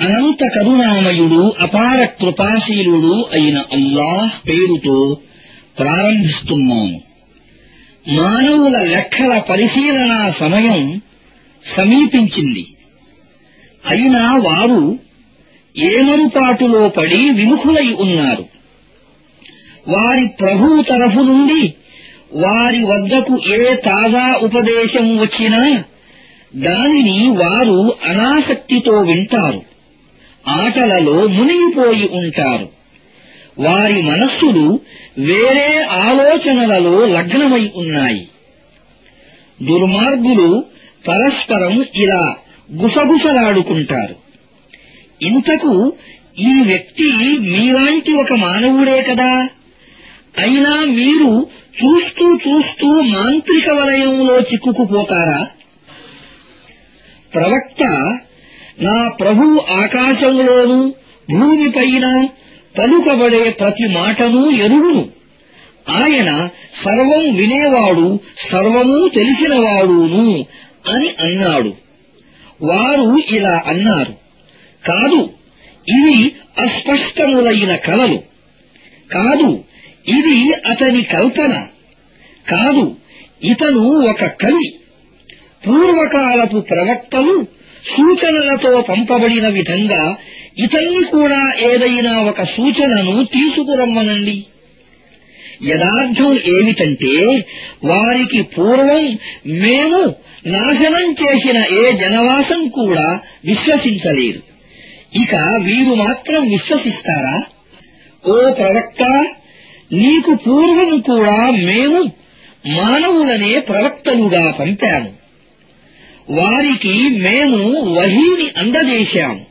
అనంత కరుణామయుడు అపార కృపాశీలుడు అయిన అల్లాహ్ పేరుతో ప్రారంభిస్తున్నాము మానవుల లెక్కల పరిశీలనా సమయం సమీపించింది అయినా వారు ఏమరుపాటులో పడి విముఖులై ఉన్నారు వారి ప్రభువు తరఫు నుండి వారి వద్దకు ఏ తాజా ఉపదేశం వచ్చినా దానిని వారు అనాసక్తితో వింటారు ఆటలలో మునిగిపోయి ఉంటారు వారి మనస్సులు వేరే ఆలోచనలలో లగ్నమై ఉన్నాయి దుర్మార్గులు పరస్పరం ఇలా గుసగుసలాడుకుంటారు ఇంతకు ఈ వ్యక్తి మీలాంటి ఒక మానవుడే కదా అయినా మీరు చూస్తూ చూస్తూ మాంత్రిక వలయంలో చిక్కుకుపోతారా ప్రవక్త నా ప్రభు ఆకాశంలోనూ భూమిపైన పలుకబడే ప్రతి మాటను ఎరుగును ఆయన సర్వం వినేవాడు సర్వమూ తెలిసినవాడును అని అన్నాడు వారు ఇలా అన్నారు కాదు ఇవి అస్పష్టములైన కలలు కాదు ఇది అతని కల్పన కాదు ఇతను ఒక కవి పూర్వకాలపు ప్రవక్తలు సూచనలతో పంపబడిన విధంగా ఇతన్ని కూడా ఏదైనా ఒక సూచనను తీసుకురమ్మనండి యథార్థం ఏమిటంటే వారికి పూర్వం మేము నాశనం చేసిన ఏ జనవాసం కూడా విశ్వసించలేదు ఇక వీరు మాత్రం విశ్వసిస్తారా ఓ ప్రవక్త నీకు పూర్వం కూడా మేము మానవులనే ప్రవక్తలుగా పంపాము వారికి మేము వహీని అందజేశాము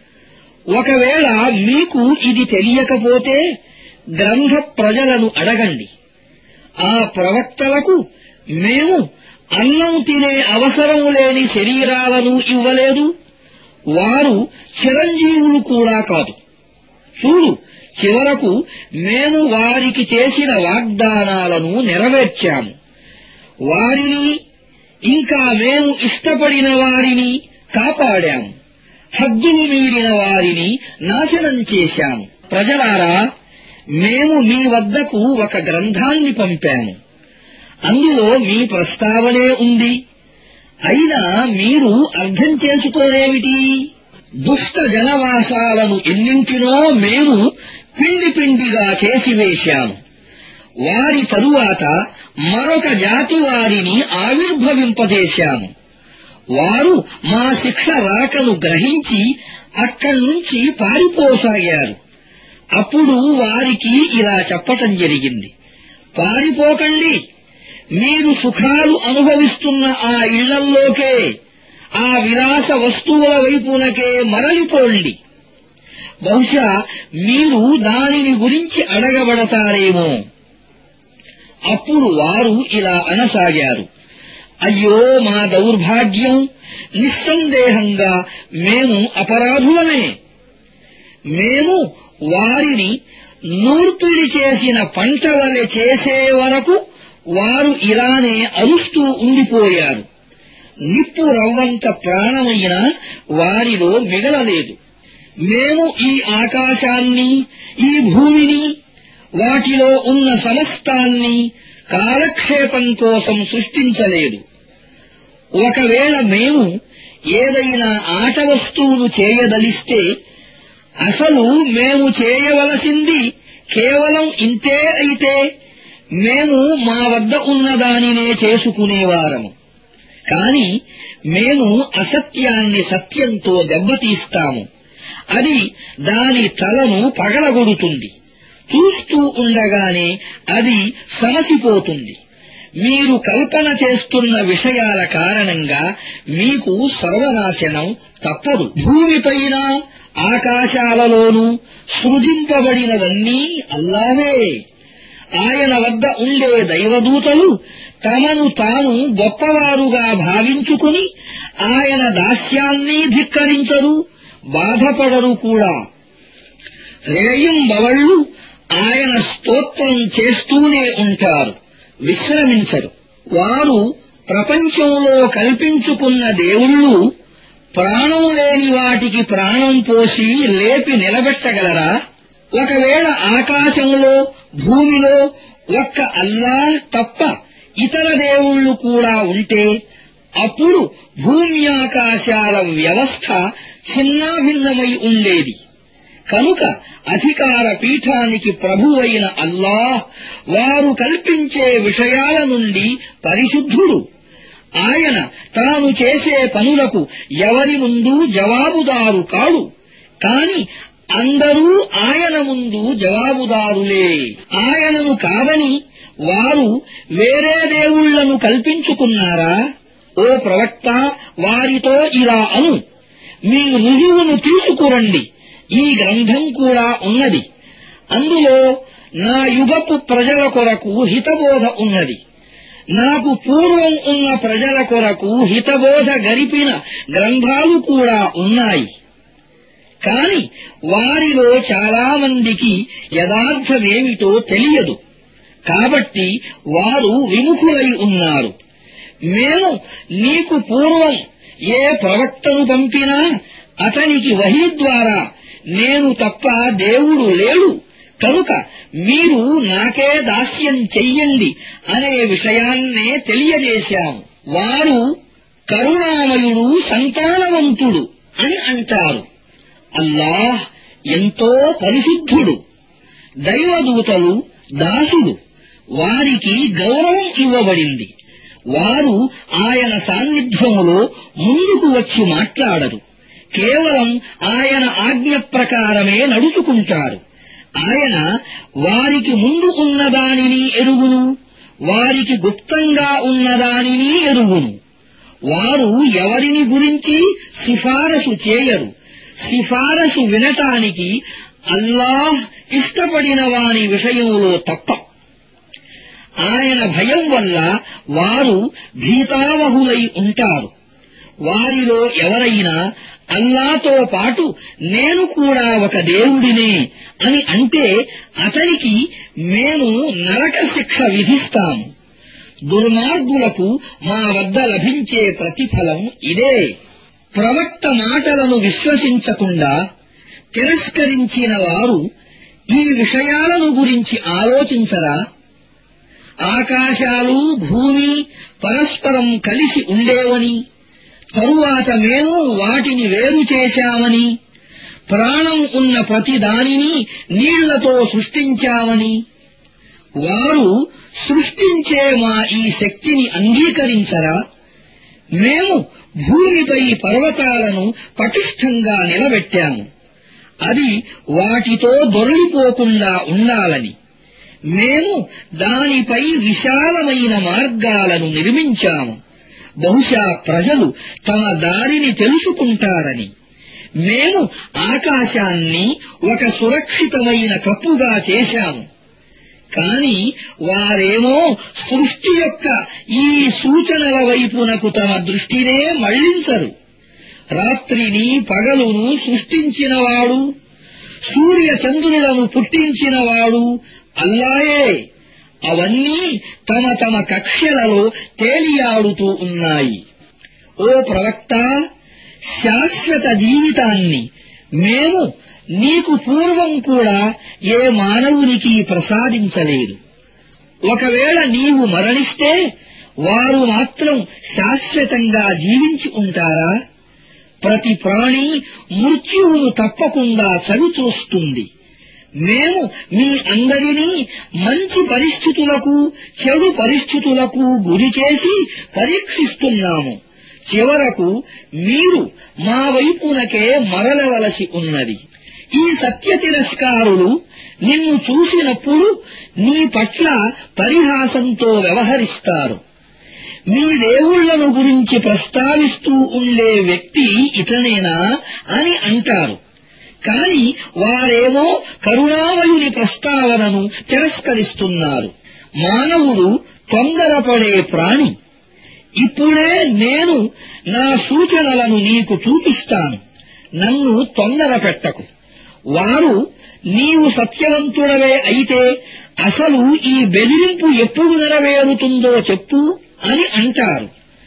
ఒకవేళ మీకు ఇది తెలియకపోతే గ్రంథ ప్రజలను అడగండి ఆ ప్రవక్తలకు మేము అన్నం తినే అవసరం లేని శరీరాలను ఇవ్వలేదు వారు చిరంజీవులు కూడా కాదు చూడు చివరకు మేము వారికి చేసిన వాగ్దానాలను నెరవేర్చాము వారిని ఇంకా మేము ఇష్టపడిన వారిని కాపాడాము హద్దులు మీడిన వారిని నాశనం చేశాము ప్రజలారా మేము మీ వద్దకు ఒక గ్రంథాన్ని పంపాము అందులో మీ ప్రస్తావనే ఉంది అయినా మీరు అర్థం చేసుకోరేమిటి దుష్ట జనవాసాలను ఎన్నింటినో మేము పిండి పిండిగా చేసివేశాము వారి తరువాత మరొక జాతి వారిని ఆవిర్భవింపజేశాము వారు మా శిక్ష రాకను గ్రహించి అక్కడి నుంచి పారిపోసాగారు అప్పుడు వారికి ఇలా చెప్పటం జరిగింది పారిపోకండి మీరు సుఖాలు అనుభవిస్తున్న ఆ ఇళ్లల్లోకే ఆ విలాస వస్తువుల వైపునకే మరలిపోండి బహుశా మీరు దానిని గురించి అడగబడతారేమో అప్పుడు వారు ఇలా అనసాగారు అయ్యో మా దౌర్భాగ్యం నిస్సందేహంగా మేము అపరాధులమే మేము వారిని నూర్పిడి చేసిన పంట వలె చేసే వరకు వారు ఇలానే అరుస్తూ ఉండిపోయారు నిప్పు రవ్వంత ప్రాణమైన వారిలో మిగలలేదు మేము ఈ ఆకాశాన్ని ఈ భూమిని వాటిలో ఉన్న సమస్తాన్ని కాలక్షేపం కోసం సృష్టించలేదు ఒకవేళ మేము ఏదైనా ఆట వస్తువును చేయదలిస్తే అసలు మేము చేయవలసింది కేవలం ఇంతే అయితే మేము మా వద్ద ఉన్న దానినే చేసుకునేవారము కాని మేము అసత్యాన్ని సత్యంతో దెబ్బతీస్తాము అది దాని తలను పగలగొడుతుంది చూస్తూ ఉండగానే అది సమసిపోతుంది మీరు కల్పన చేస్తున్న విషయాల కారణంగా మీకు సర్వనాశనం తప్పదు భూమిపైన ఆకాశాలలోనూ సృజింపబడినవన్నీ అల్లావే ఆయన వద్ద ఉండే దైవదూతలు తమను తాము గొప్పవారుగా భావించుకుని ఆయన దాస్యాన్ని ధిక్కరించరు బాధపడరు కూడా రేయింబవళ్ళు ఆయన స్తోత్రం చేస్తూనే ఉంటారు విశ్రమించరు వారు ప్రపంచంలో కల్పించుకున్న దేవుళ్ళు ప్రాణం లేని వాటికి ప్రాణం పోసి లేపి నిలబెట్టగలరా ఒకవేళ ఆకాశంలో భూమిలో ఒక్క అల్లాహ్ తప్ప ఇతర దేవుళ్ళు కూడా ఉంటే అప్పుడు భూమ్యాకాశాల వ్యవస్థ చిన్నాభిన్నమై ఉండేది కనుక అధికార పీఠానికి ప్రభువైన అల్లాహ్ వారు కల్పించే విషయాల నుండి పరిశుద్ధుడు ఆయన తాను చేసే పనులకు ఎవరి ముందు జవాబుదారు కాడు కాని అందరూ ఆయన ముందు జవాబుదారులే ఆయనను కాదని వారు వేరే దేవుళ్లను కల్పించుకున్నారా ఓ ప్రవక్త వారితో ఇలా అను మీ రుజువును తీసుకురండి ఈ గ్రంథం కూడా ఉన్నది అందులో నా యుగపు ప్రజల కొరకు హితబోధ ఉన్నది నాకు పూర్వం ఉన్న ప్రజల కొరకు హితబోధ గరిపిన గ్రంథాలు కూడా ఉన్నాయి కాని వారిలో చాలామందికి యథార్థమేమిటో తెలియదు కాబట్టి వారు విముఖులై ఉన్నారు మేము నీకు పూర్వం ఏ ప్రవక్తను పంపినా అతనికి వహీ ద్వారా నేను తప్ప దేవుడు లేడు కనుక మీరు నాకే దాస్యం చెయ్యండి అనే విషయాన్నే తెలియజేశాము వారు కరుణామయుడు సంతానవంతుడు అని అంటారు అల్లాహ్ ఎంతో పరిశుద్ధుడు దైవదూతలు దాసుడు వారికి గౌరవం ఇవ్వబడింది వారు ఆయన సాన్నిధ్యములో ముందుకు వచ్చి మాట్లాడరు కేవలం ఆయన ఆజ్ఞ ప్రకారమే నడుచుకుంటారు ఆయన వారికి ముందు ఉన్నదానిని ఎరుగును వారికి గుప్తంగా ఉన్నదానిని ఎరుగును వారు ఎవరిని గురించి సిఫారసు చేయరు సిఫారసు వినటానికి అల్లాహ్ ఇష్టపడిన వాని విషయంలో తప్ప ఆయన భయం వల్ల వారు భీతావహులై ఉంటారు వారిలో ఎవరైనా అల్లాతో పాటు నేను కూడా ఒక దేవుడినే అని అంటే అతనికి మేము నరక శిక్ష విధిస్తాము దుర్మార్గులకు మా వద్ద లభించే ప్రతిఫలం ఇదే ప్రవక్త మాటలను విశ్వసించకుండా తిరస్కరించిన వారు ఈ విషయాలను గురించి ఆలోచించరా ఆకాశాలు భూమి పరస్పరం కలిసి ఉండేవని తరువాత మేము వాటిని వేరు చేశామని ప్రాణం ఉన్న ప్రతి దానిని నీళ్లతో సృష్టించామని వారు సృష్టించే మా ఈ శక్తిని అంగీకరించరా మేము భూమిపై పర్వతాలను పటిష్టంగా నిలబెట్టాము అది వాటితో దొరలిపోకుండా ఉండాలని మేము దానిపై విశాలమైన మార్గాలను నిర్మించాము బహుశా ప్రజలు తమ దారిని తెలుసుకుంటారని మేము ఆకాశాన్ని ఒక సురక్షితమైన కప్పుగా చేశాము కాని వారేమో సృష్టి యొక్క ఈ సూచనల వైపునకు తమ దృష్టినే మళ్లించరు రాత్రిని పగలును సృష్టించినవాడు సూర్య చంద్రులను పుట్టించినవాడు అల్లాయే అవన్నీ తమ తమ కక్ష్యలలో తేలియాడుతూ ఉన్నాయి ఓ ప్రవక్త శాశ్వత జీవితాన్ని మేము నీకు పూర్వం కూడా ఏ మానవునికి ప్రసాదించలేదు ఒకవేళ నీవు మరణిస్తే వారు మాత్రం శాశ్వతంగా జీవించి ఉంటారా ప్రతి ప్రాణి మృత్యువును తప్పకుండా చవిచూస్తుంది మేము మీ అందరినీ మంచి పరిస్థితులకు చెడు పరిస్థితులకు గురి చేసి పరీక్షిస్తున్నాము చివరకు మీరు మా వైపునకే మరలవలసి ఉన్నది ఈ సత్య తిరస్కారులు నిన్ను చూసినప్పుడు నీ పట్ల పరిహాసంతో వ్యవహరిస్తారు మీ దేవుళ్లను గురించి ప్రస్తావిస్తూ ఉండే వ్యక్తి ఇతనేనా అని అంటారు కాని వారేమో కరుణామయుని ప్రస్తావనను తిరస్కరిస్తున్నారు మానవుడు తొందరపడే ప్రాణి ఇప్పుడే నేను నా సూచనలను నీకు చూపిస్తాను నన్ను తొందర పెట్టకు వారు నీవు సత్యవంతుడవే అయితే అసలు ఈ బెదిరింపు ఎప్పుడు నెరవేరుతుందో చెప్పు అని అంటారు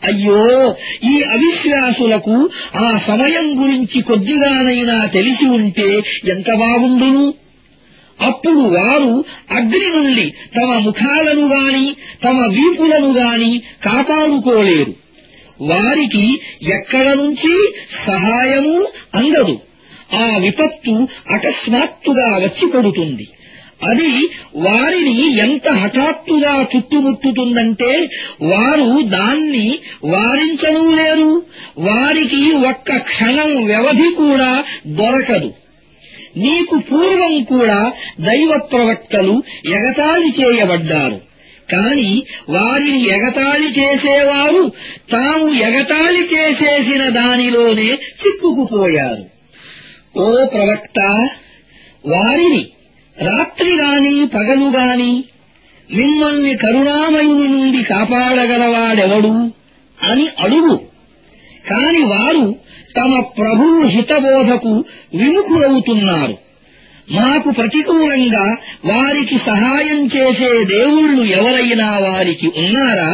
అయ్యో ఈ అవిశ్వాసులకు ఆ సమయం గురించి కొద్దిగానైనా తెలిసి ఉంటే ఎంత బాగుండును అప్పుడు వారు అగ్ని నుండి తమ ముఖాలను గాని తమ వీపులను గాని కాపాడుకోలేరు వారికి ఎక్కడ నుంచి సహాయము అందదు ఆ విపత్తు అకస్మాత్తుగా వచ్చి పడుతుంది అది వారిని ఎంత హఠాత్తుగా చుట్టుముట్టుతుందంటే వారు దాన్ని వారించనూ లేరు వారికి ఒక్క క్షణం వ్యవధి కూడా దొరకదు నీకు పూర్వం కూడా దైవ ప్రవక్తలు ఎగతాళి చేయబడ్డారు కాని వారిని ఎగతాళి చేసేవారు తాము ఎగతాళి చేసేసిన దానిలోనే చిక్కుకుపోయారు ఓ ప్రవక్త వారిని రాత్రి గాని పగలు గాని మిమ్మల్ని కరుణామయుని నుండి కాపాడగలవాడెవడు అని అడుగు కాని వారు తమ ప్రభువు హితబోధకు విముఖులవుతున్నారు మాకు ప్రతికూలంగా వారికి సహాయం చేసే దేవుళ్ళు ఎవరైనా వారికి ఉన్నారా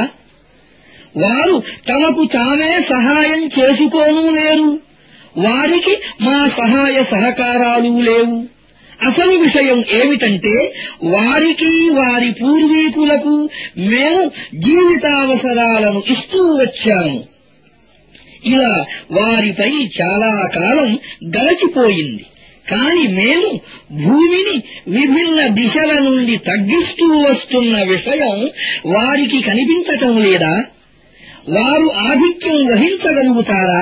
వారు తమకు తామే సహాయం చేసుకోనూ లేరు వారికి మా సహాయ సహకారాలు లేవు అసలు విషయం ఏమిటంటే వారికి వారి పూర్వీకులకు మేము జీవితావసరాలను ఇస్తూ వచ్చాము ఇలా వారిపై చాలా కాలం గడచిపోయింది కాని మేము భూమిని విభిన్న దిశల నుండి తగ్గిస్తూ వస్తున్న విషయం వారికి కనిపించటం లేదా వారు ఆధిక్యం వహించగలుగుతారా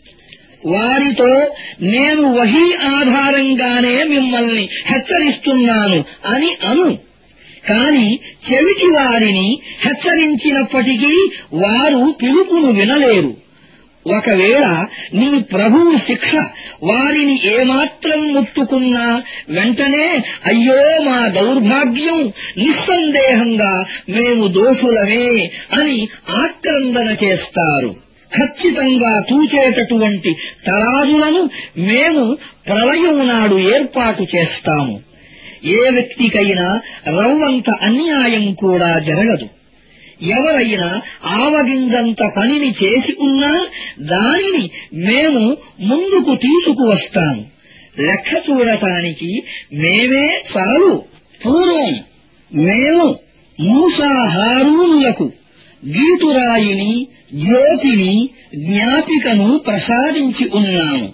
వారితో నేను వహీ ఆధారంగానే మిమ్మల్ని హెచ్చరిస్తున్నాను అని అను కాని చెవిటి వారిని హెచ్చరించినప్పటికీ వారు పిలుపును వినలేరు ఒకవేళ నీ ప్రభువు శిక్ష వారిని ఏమాత్రం ముట్టుకున్నా వెంటనే అయ్యో మా దౌర్భాగ్యం నిస్సందేహంగా మేము దోషులమే అని ఆక్రందన చేస్తారు ఖచ్చితంగా తూచేటటువంటి తరాజులను మేము ప్రళయం నాడు ఏర్పాటు చేస్తాము ఏ వ్యక్తికైనా రవ్వంత అన్యాయం కూడా జరగదు ఎవరైనా ఆవగింజంత పనిని చేసి ఉన్నా దానిని మేము ముందుకు తీసుకువస్తాము లెక్క చూడటానికి మేమే చాలు పూర్వం మేము మూసా హారూనులకు గీతురాయిని జ్యోతిని జ్ఞాపికను ప్రసాదించి ఉన్నాము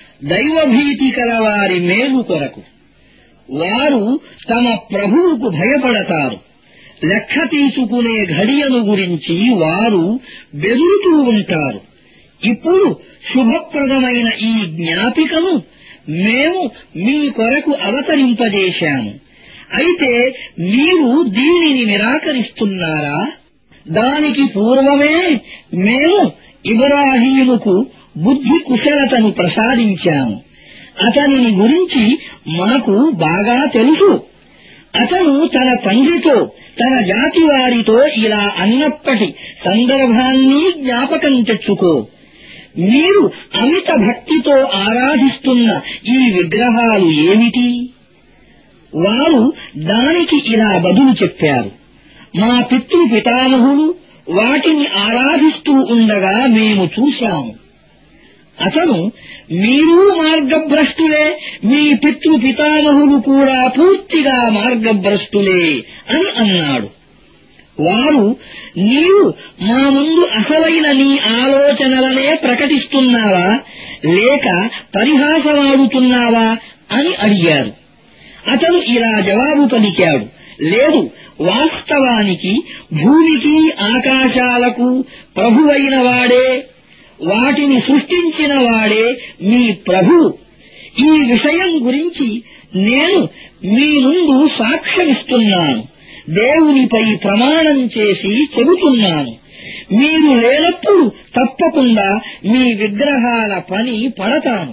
దైవభీతి కలవారి మేలు కొరకు వారు తమ ప్రభువుకు భయపడతారు లెక్క తీసుకునే ఘడియను గురించి వారు బెదురుతూ ఉంటారు ఇప్పుడు శుభప్రదమైన ఈ జ్ఞాపికను మేము మీ కొరకు అవతరింపజేశాము అయితే మీరు దీనిని నిరాకరిస్తున్నారా దానికి పూర్వమే మేము ఇబ్రాహీముకు బుద్ధి కుశలతను ప్రసాదించాము అతనిని గురించి మనకు బాగా తెలుసు అతను తన తండ్రితో తన జాతి వారితో ఇలా అన్నప్పటి సందర్భాన్ని జ్ఞాపకం తెచ్చుకో మీరు అమిత భక్తితో ఆరాధిస్తున్న ఈ విగ్రహాలు ఏమిటి వారు దానికి ఇలా బదులు చెప్పారు మా పితృ పితామహులు వాటిని ఆరాధిస్తూ ఉండగా మేము చూశాము అతను మీరు మార్గభ్రష్టులే మీ పితృ పితామహులు కూడా పూర్తిగా మార్గభ్రష్టులే అని అన్నాడు వారు నీవు మా ముందు అసలైన నీ ఆలోచనలనే ప్రకటిస్తున్నావా లేక పరిహాసమాడుతున్నావా అని అడిగారు అతను ఇలా జవాబు పలికాడు లేదు వాస్తవానికి భూమికి ఆకాశాలకు ప్రభువైన వాడే వాటిని సృష్టించిన వాడే మీ ప్రభువు ఈ విషయం గురించి నేను మీ ముందు సాక్ష్యమిస్తున్నాను దేవునిపై ప్రమాణం చేసి చెబుతున్నాను మీరు లేనప్పుడు తప్పకుండా మీ విగ్రహాల పని పడతాను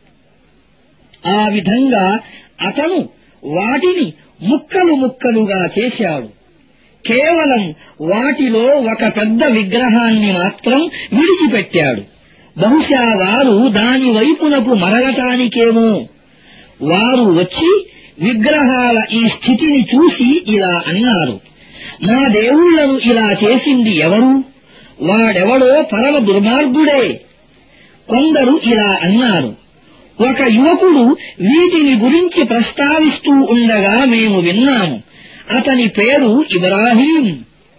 ఆ విధంగా అతను వాటిని ముక్కలు ముక్కలుగా చేశాడు కేవలం వాటిలో ఒక పెద్ద విగ్రహాన్ని మాత్రం విడిచిపెట్టాడు బహుశా వారు దాని వైపునకు మరగటానికేమో వారు వచ్చి విగ్రహాల ఈ స్థితిని చూసి ఇలా అన్నారు మా దేవుళ్లను ఇలా చేసింది ఎవరు వాడెవడో పరమ దుర్మార్గుడే కొందరు ఇలా అన్నారు ఒక యువకుడు వీటిని గురించి ప్రస్తావిస్తూ ఉండగా మేము విన్నాము అతని పేరు ఇబ్రాహీం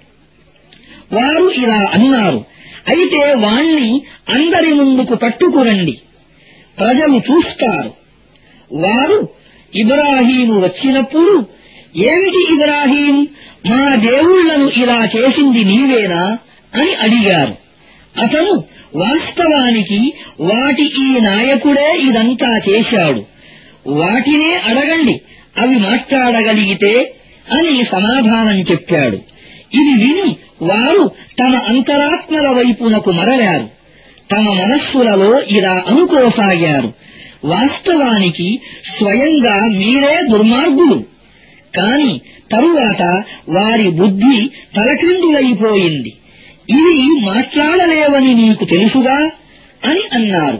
వారు ఇలా అన్నారు అయితే వాణ్ణి అందరి ముందుకు పట్టుకురండి ప్రజలు చూస్తారు వారు ఇబ్రాహీము వచ్చినప్పుడు ఏమిటి ఇబ్రాహీం మా దేవుళ్లను ఇలా చేసింది నీవేనా అని అడిగారు అతను వాస్తవానికి వాటి ఈ నాయకుడే ఇదంతా చేశాడు వాటినే అడగండి అవి మాట్లాడగలిగితే అని సమాధానం చెప్పాడు ఇది విని వారు తమ అంతరాత్మల వైపునకు మరలారు తమ మనస్సులలో ఇలా అనుకోసాగారు వాస్తవానికి స్వయంగా మీరే దుర్మార్గులు కాని తరువాత వారి బుద్ధి తలక్రిందులైపోయింది ఇవి మాట్లాడలేవని నీకు తెలుసుగా అని అన్నారు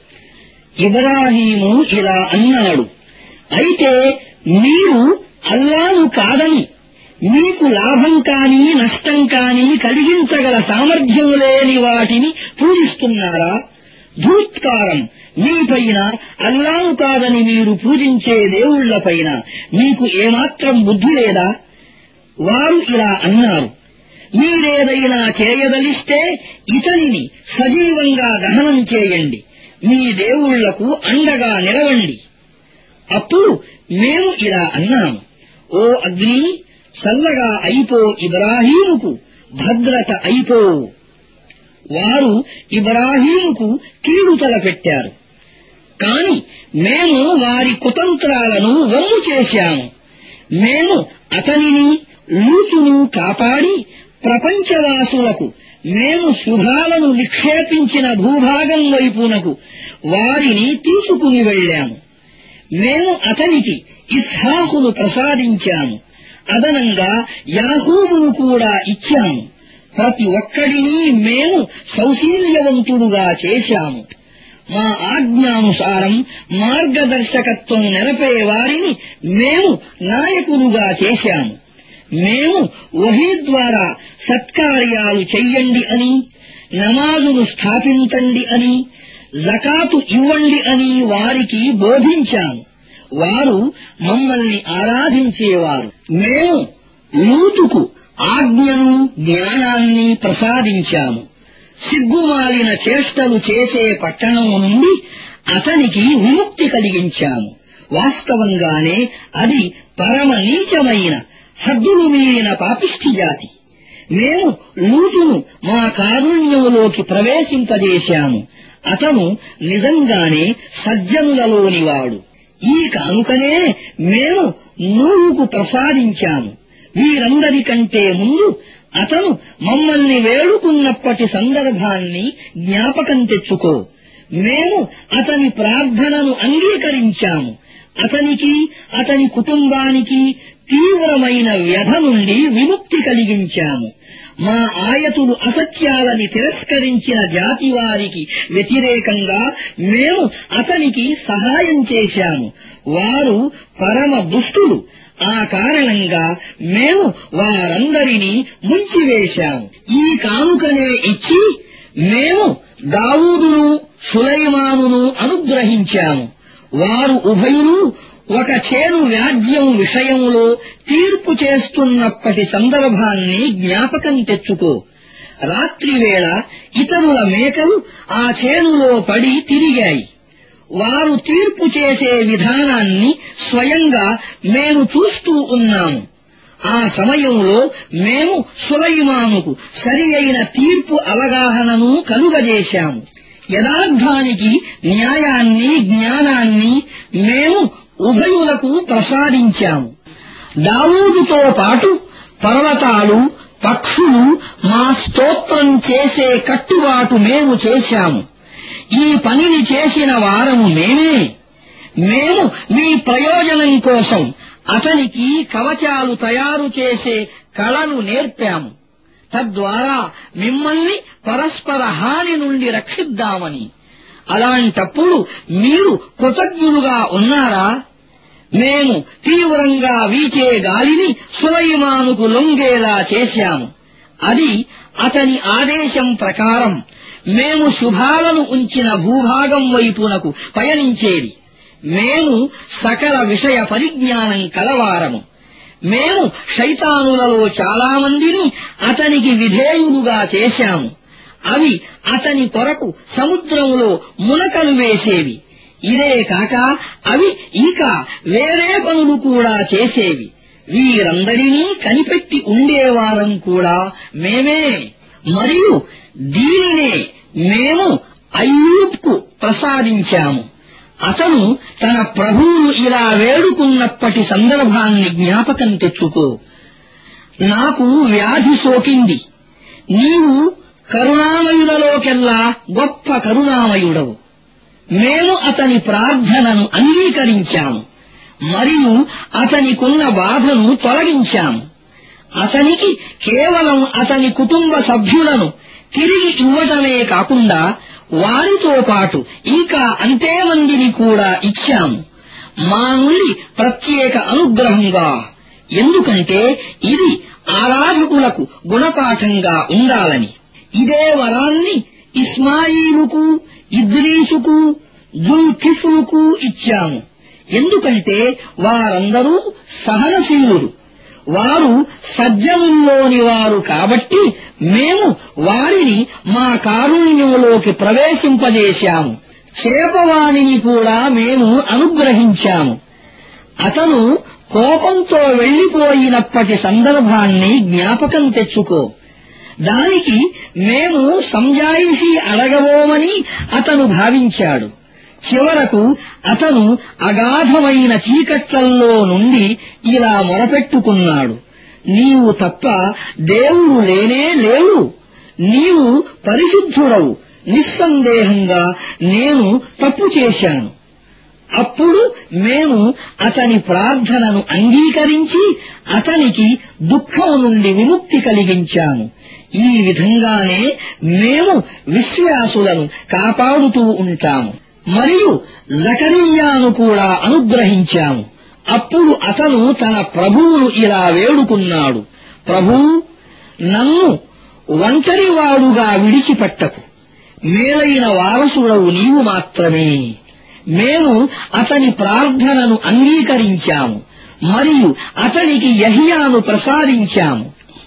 ఇబ్రాహీము ఇలా అన్నాడు అయితే మీరు అల్లాను కాదని మీకు లాభం కాని నష్టం కాని కలిగించగల సామర్థ్యం లేని వాటిని పూజిస్తున్నారా ధూత్కారం మీపైన అల్లాను కాదని మీరు పూజించే దేవుళ్లపైన మీకు ఏమాత్రం బుద్ధి లేదా వారు ఇలా అన్నారు మీరేదైనా చేయదలిస్తే ఇతనిని సజీవంగా దహనం చేయండి మీ దేవుళ్లకు అండగా నిలవండి అప్పుడు మేము ఇలా అన్నాము ఓ అగ్ని చల్లగా అయిపో ఇబ్రాహీముకు భద్రత అయిపో వారు ఇబ్రాహీముకు కీడు తలపెట్టారు కాని మేము వారి కుతంత్రాలను వమ్ము చేశాము మేము అతనిని లూతును కాపాడి ప్రపంచవాసులకు మేము శుభాలను నిక్షేపించిన భూభాగం వైపునకు వారిని తీసుకుని వెళ్లాము మేము అతనికి ఇస్హాకును ప్రసాదించాము అదనంగా యాహూబును కూడా ఇచ్చాము ప్రతి ఒక్కడిని మేము సౌశీల్యవంతుడుగా చేశాము మా ఆజ్ఞానుసారం మార్గదర్శకత్వం నెరపే వారిని మేము నాయకులుగా చేశాము మేము వహీ ద్వారా సత్కార్యాలు చెయ్యండి అని నమాజును స్థాపించండి అని జకాతు ఇవ్వండి అని వారికి బోధించాము వారు మమ్మల్ని ఆరాధించేవారు మేము లూతుకు ఆజ్ఞను జ్ఞానాన్ని ప్రసాదించాము సిగ్గుమాలిన చేష్టలు చేసే పట్టణం నుండి అతనికి విముక్తి కలిగించాము వాస్తవంగానే అది పరమ నీచమైన హద్దులు మీరిన పాపిష్టి జాతి మేము లూటును మా కారుణ్యములోకి ప్రవేశింపజేశాము అతను నిజంగానే సజ్జనులలోనివాడు ఈ కానుకనే మేము నూరుకు ప్రసాదించాము వీరందరికంటే ముందు అతను మమ్మల్ని వేడుకున్నప్పటి సందర్భాన్ని జ్ఞాపకం తెచ్చుకో మేము అతని ప్రార్థనను అంగీకరించాము అతనికి అతని కుటుంబానికి తీవ్రమైన వ్యధ నుండి విముక్తి కలిగించాము మా ఆయతులు అసత్యాలని తిరస్కరించిన జాతి వారికి వ్యతిరేకంగా మేము అతనికి సహాయం చేశాము వారు పరమ దుష్టులు ఆ కారణంగా మేము వారందరినీ ముంచివేశాము ఈ కానుకనే ఇచ్చి మేము దావూదును సులైమానును అనుగ్రహించాము వారు ఉభయులు ఒక చేను వ్యాజ్యం విషయంలో తీర్పు చేస్తున్నప్పటి సందర్భాన్ని జ్ఞాపకం తెచ్చుకో రాత్రివేళ ఇతరుల మేకలు ఆ చేనులో పడి తిరిగాయి వారు తీర్పు చేసే విధానాన్ని స్వయంగా మేము చూస్తూ ఉన్నాము ఆ సమయంలో మేము సులైమానుకు సరి అయిన తీర్పు అవగాహనను కలుగజేశాము యథార్థానికి న్యాయాన్ని జ్ఞానాన్ని మేము ఉభయులకు ప్రసాదించాము దావూదుతో పాటు పర్వతాలు పక్షులు మా స్తోత్రం చేసే కట్టుబాటు మేము చేశాము ఈ పనిని చేసిన వారము మేమే మేము మీ ప్రయోజనం కోసం అతనికి కవచాలు తయారు చేసే కళను నేర్పాము తద్వారా మిమ్మల్ని పరస్పర హాని నుండి రక్షిద్దామని అలాంటప్పుడు మీరు కృతజ్ఞులుగా ఉన్నారా మేము తీవ్రంగా వీచే గాలిని సులైమానుకు లొంగేలా చేశాము అది అతని ఆదేశం ప్రకారం మేము శుభాలను ఉంచిన భూభాగం వైపునకు పయనించేది మేము సకల విషయ పరిజ్ఞానం కలవారము మేము శైతానులలో చాలామందిని అతనికి విధేయులుగా చేశాము అవి అతని కొరకు సముద్రంలో మునకలు వేసేవి ఇదే కాక అవి ఇంకా వేరే పనులు కూడా చేసేవి వీరందరినీ కనిపెట్టి ఉండేవారం కూడా మేమే మరియు దీనినే మేము అయ్యూబ్కు ప్రసాదించాము అతను తన ప్రభువును ఇలా వేడుకున్నప్పటి సందర్భాన్ని జ్ఞాపకం తెచ్చుకో నాకు వ్యాధి సోకింది నీవు కరుణామయులలోకెల్లా గొప్ప కరుణామయుడవు మేము అతని ప్రార్థనను అంగీకరించాము మరియు అతనికున్న బాధను తొలగించాము అతనికి కేవలం అతని కుటుంబ సభ్యులను తిరిగి ఇవ్వటమే కాకుండా వారితో పాటు ఇంకా అంతే మందిని కూడా ఇచ్చాము మా నుండి ప్రత్యేక అనుగ్రహంగా ఎందుకంటే ఇది ఆరాధకులకు గుణపాఠంగా ఉండాలని ఇదే వరాన్ని ఇస్మాయిలుకు ఇద్రీసుకు జుల్కిఫ్లుకు ఇచ్చాము ఎందుకంటే వారందరూ సహనశీలుడు వారు సజ్జనుల్లోని వారు కాబట్టి మేము వారిని మా కారుణ్యంలోకి ప్రవేశింపజేశాము చేపవాణిని కూడా మేము అనుగ్రహించాము అతను కోపంతో వెళ్లిపోయినప్పటి సందర్భాన్ని జ్ఞాపకం తెచ్చుకో దానికి మేము సంజాయిషి అడగబోమని అతను భావించాడు చివరకు అతను అగాధమైన చీకట్లల్లో నుండి ఇలా మొరపెట్టుకున్నాడు నీవు తప్ప దేవుడు లేనే లేడు నీవు పరిశుద్ధుడవు నిస్సందేహంగా నేను తప్పు చేశాను అప్పుడు మేము అతని ప్రార్థనను అంగీకరించి అతనికి దుఃఖం నుండి విముక్తి కలిగించాము ఈ విధంగానే మేము విశ్వాసులను కాపాడుతూ ఉంటాము మరియు జకరియాను కూడా అనుగ్రహించాము అప్పుడు అతను తన ప్రభువును ఇలా వేడుకున్నాడు ప్రభూ నన్ను ఒంటరివాడుగా విడిచిపెట్టకు మేలైన వారసుడవు నీవు మాత్రమే మేము అతని ప్రార్థనను అంగీకరించాము మరియు అతనికి యహియాను ప్రసాదించాము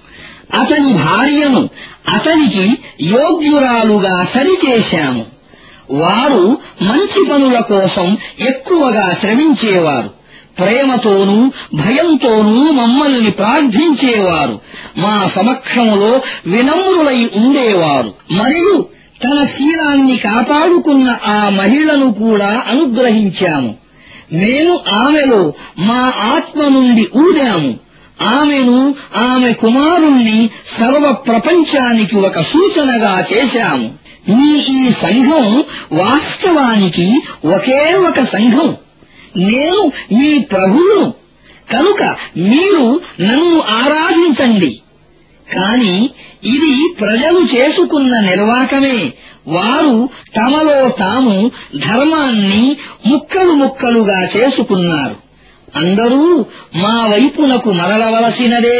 అతని భార్యను అతనికి యోగ్యురాలుగా సరిచేశాము వారు మంచి పనుల కోసం ఎక్కువగా శ్రమించేవారు ప్రేమతోనూ భయంతోనూ మమ్మల్ని ప్రార్థించేవారు మా సమక్షములో వినమ్రులై ఉండేవారు మరియు తన శీలాన్ని కాపాడుకున్న ఆ మహిళను కూడా అనుగ్రహించాము మేము ఆమెలో మా ఆత్మ నుండి ఊదాము ఆమెను ఆమె కుమారుణ్ణి సర్వ ప్రపంచానికి ఒక సూచనగా చేశాము మీ ఈ సంఘం వాస్తవానికి ఒకే ఒక సంఘం నేను మీ ప్రభువును కనుక మీరు నన్ను ఆరాధించండి కాని ఇది ప్రజలు చేసుకున్న నిర్వాకమే వారు తమలో తాము ధర్మాన్ని ముక్కలు ముక్కలుగా చేసుకున్నారు అందరూ మా వైపునకు మరలవలసినదే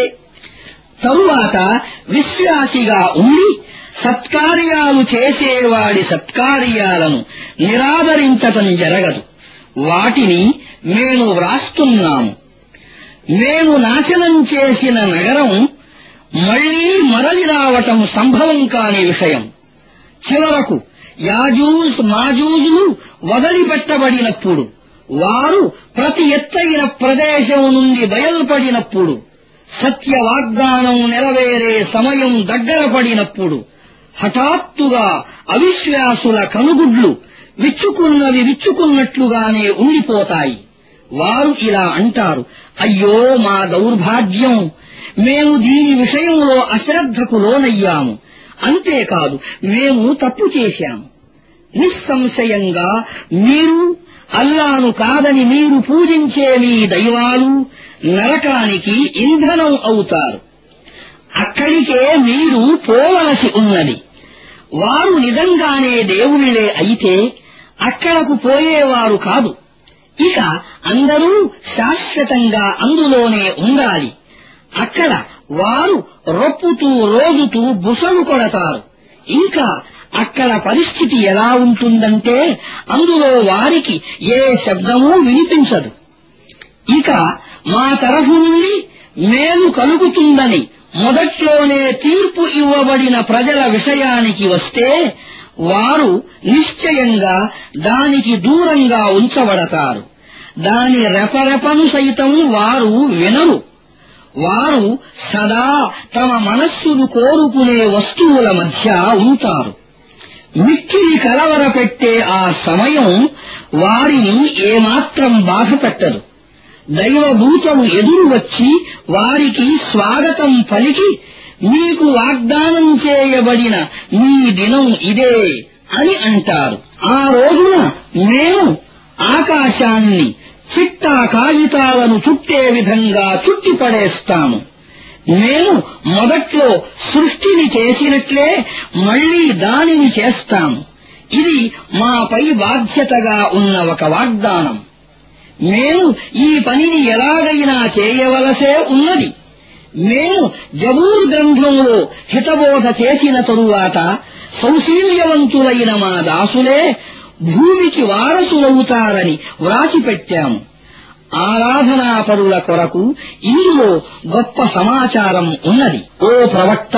తరువాత విశ్వాసిగా ఉండి సత్కార్యాలు చేసేవాడి సత్కార్యాలను నిరాదరించటం జరగదు వాటిని మేము వ్రాస్తున్నాము మేము నాశనం చేసిన నగరం మళ్లీ మరలి రావటం సంభవం కాని విషయం చివరకు యాజూజ్ మాజూజులు వదిలిపెట్టబడినప్పుడు వారు ప్రతి ఎత్తైన ప్రదేశం నుండి బయల్పడినప్పుడు సత్య వాగ్దానం నెరవేరే సమయం దగ్గర పడినప్పుడు హఠాత్తుగా అవిశ్వాసుల కనుగుడ్లు విచ్చుకున్నవి విచ్చుకున్నట్లుగానే ఉండిపోతాయి వారు ఇలా అంటారు అయ్యో మా దౌర్భాగ్యం మేము దీని విషయంలో అశ్రద్ధకు లోనయ్యాము అంతేకాదు మేము తప్పు చేశాము నిస్సంశయంగా మీరు అల్లాను కాదని మీరు పూజించే మీ దైవాలు నరకానికి ఇంధనం అవుతారు అక్కడికే మీరు పోవలసి ఉన్నది వారు నిజంగానే దేవుళ్ళే అయితే అక్కడకు పోయేవారు కాదు ఇక అందరూ శాశ్వతంగా అందులోనే ఉండాలి అక్కడ వారు రొప్పుతూ రోజుతూ బుసలు కొడతారు ఇంకా అక్కడ పరిస్థితి ఎలా ఉంటుందంటే అందులో వారికి ఏ శబ్దమూ వినిపించదు ఇక మా తరఫు నుండి మేలు కలుగుతుందని మొదట్లోనే తీర్పు ఇవ్వబడిన ప్రజల విషయానికి వస్తే వారు నిశ్చయంగా దానికి దూరంగా ఉంచబడతారు దాని రెపరెపను సైతం వారు వినరు వారు సదా తమ మనస్సును కోరుకునే వస్తువుల మధ్య ఉంటారు మిక్కిలి కలవరపెట్టే ఆ సమయం వారిని ఏమాత్రం బాధపెట్టదు దైవదూతలు ఎదురు వచ్చి వారికి స్వాగతం పలికి మీకు వాగ్దానం చేయబడిన మీ దినం ఇదే అని అంటారు ఆ రోజున మేము ఆకాశాన్ని చిట్టా కాగితాలను చుట్టే విధంగా చుట్టిపడేస్తాము మేము మొదట్లో సృష్టిని చేసినట్లే మళ్లీ దానిని చేస్తాము ఇది మాపై బాధ్యతగా ఉన్న ఒక వాగ్దానం మేము ఈ పనిని ఎలాగైనా చేయవలసే ఉన్నది మేము జబూర్ గ్రంథంలో హితబోధ చేసిన తరువాత సౌశీల్యవంతులైన మా దాసులే భూమికి వారసులవుతారని వ్రాసిపెట్టాము ఆరాధనాపరుల కొరకు ఇందులో గొప్ప సమాచారం ఉన్నది ఓ ప్రవక్త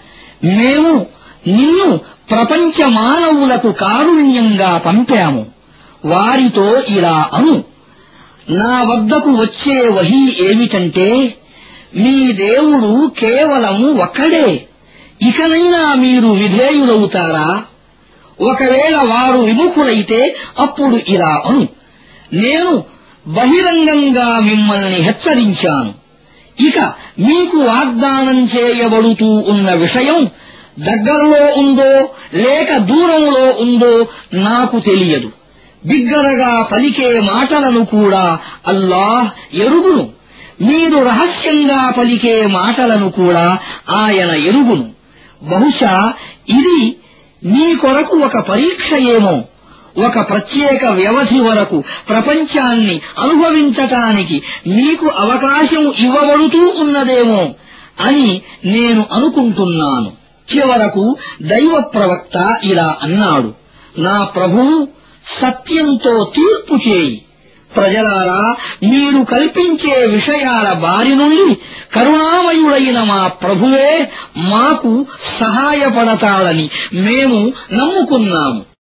మేము నిన్ను ప్రపంచ మానవులకు కారుణ్యంగా పంపాము వారితో ఇలా అను నా వద్దకు వచ్చే వహీ ఏమిటంటే మీ దేవుడు కేవలం ఒక్కడే ఇకనైనా మీరు విధేయులవుతారా ఒకవేళ వారు విముఖులైతే అప్పుడు ఇలా అను నేను బహిరంగంగా మిమ్మల్ని హెచ్చరించాను ఇక మీకు వాగ్దానం చేయబడుతూ ఉన్న విషయం దగ్గరలో ఉందో లేక దూరంలో ఉందో నాకు తెలియదు బిగ్గరగా పలికే మాటలను కూడా అల్లాహ్ ఎరుగును మీరు రహస్యంగా పలికే మాటలను కూడా ఆయన ఎరుగును బహుశా ఇది మీ కొరకు ఒక పరీక్ష ఏమో ఒక ప్రత్యేక వ్యవధి వరకు ప్రపంచాన్ని అనుభవించటానికి మీకు అవకాశం ఇవ్వబడుతూ ఉన్నదేమో అని నేను అనుకుంటున్నాను చివరకు దైవ ప్రవక్త ఇలా అన్నాడు నా ప్రభువు సత్యంతో తీర్పు చేయి ప్రజలారా మీరు కల్పించే విషయాల బారి నుండి కరుణామయుడైన మా ప్రభువే మాకు సహాయపడతాడని మేము నమ్ముకున్నాము